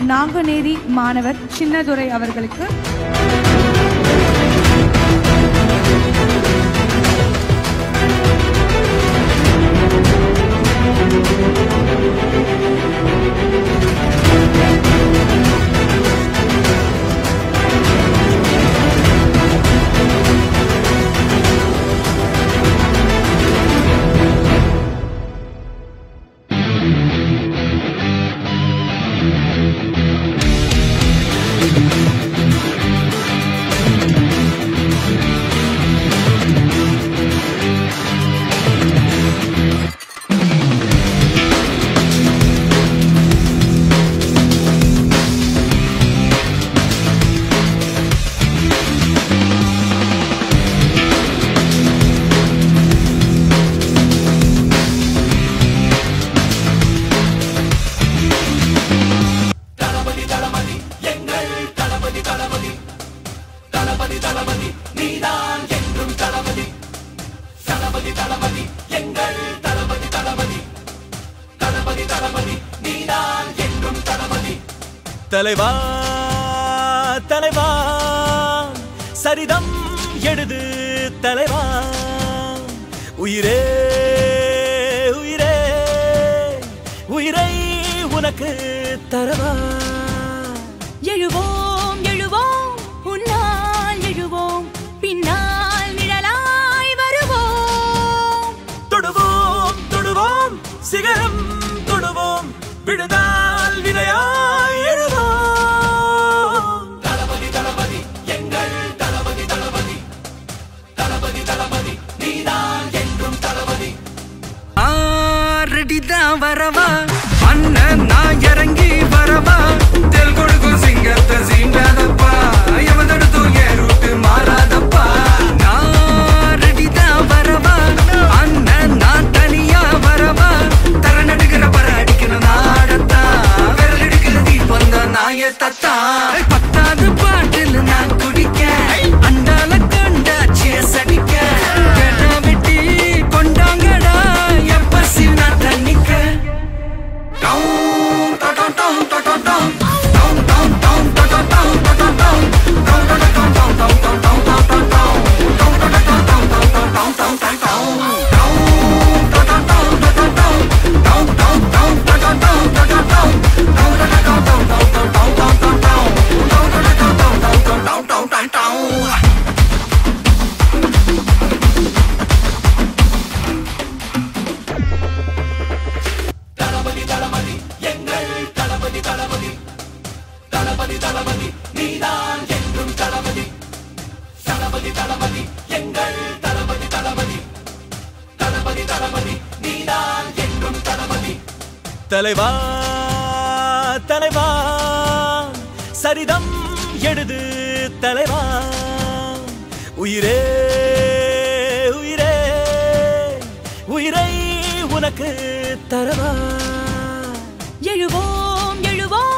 நாங்குநேரி மாணவர் சின்னதுரை அவர்களுக்கு தலைவா தலைவா சரிதம் எழுது தலைவா உயிரே உயிரே உயிரை உனக்கு தரவா எழுவோம் எழுவோம் உன்னால் எழுவோம் பின்னால் நிழலாய் வருவோம் தொடுவோம் தொடுவோம் சிகரம் தொடுவோம் விடுதால் விதையாய் எழுவோம் தளபதி தளபதி எங்கள் தளபதி தளபதி தளபதி தளபதி நீதான் என்றும் தளபதி ரெடிதான் வரவா அண்ணன் நான் இறங்கி வரவா தெல் கொடுக்கும் சிங்கத்தை சீண்டாதப்பா எவன் தடுத்தும் என் ரூட்டு மாறாதப்பா நான் ரெடிதான் வரவா அண்ணன் நான் தனியா வரவா தர நடுக்கிற பர அடிக்கணும் நாடத்தா விரல் எடுக்கிற தீபம் தான் நாய தத்தா பத்தாவது பாட்டில் நான் குடிக்க அண்டால கண்டா சேஸ் அடிக்க கெடா வெட்டி கொண்டாங்கடா எப்ப சின்ன தண்ணிக்க down down down down down down down down down down down down தலைவா தலைவா சரிதம் எழுது தலைவா உயிரே உயிரே உயிரை உனக்கு தரவா எழுவோம் எழுவோம்